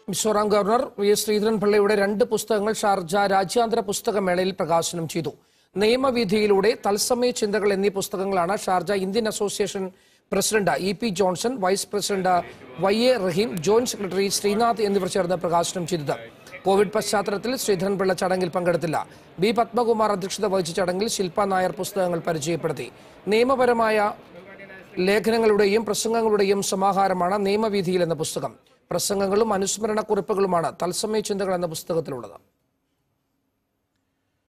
Mizoram governor V S ശ്രീധരൻപിള്ളയുടെ രണ്ട് പുസ്തകങ്ങൾ ഷാർജ രാജ്യാന്തര പുസ്തകമേളയിൽ പ്രകാശനം ചെയ്തു നിയമവിധിയിലൂടെ തത്സമയ ചിന്തകൾ എന്നീ പുസ്തകങ്ങളാണ് Sharjah Indian association president E P Johnson vice president Y A Rahim joint secretary Sreenath എന്നിവർ ചേർന്ന് പ്രകാശനം ചെയ്തത് കോവിഡ് പശ്ചാത്തലത്തിൽ ശ്രീധരൻപിള്ള ചടങ്ങിൽ പങ്കെടുത്തില്ല ബി പത്മകുമാർ അധ്യക്ഷത വഹിച്ച ചടങ്ങിൽ ശില്പ നായർ പുസ്തകങ്ങൾ പരിചയപ്പെടുത്തി നിയമപരമായ ലേഖനങ്ങളുടെയും പ്രസംഗങ്ങളുടെയും സമാഹാരമാണ് നിയമവീതിയിൽ എന്ന പുസ്തകം പ്രസംഗങ്ങളും അനുസ്മരണ കുറിപ്പുകളുമാണ് തത്സമയ ചിന്തകൾ എന്ന പുസ്തകത്തിലുള്ളത്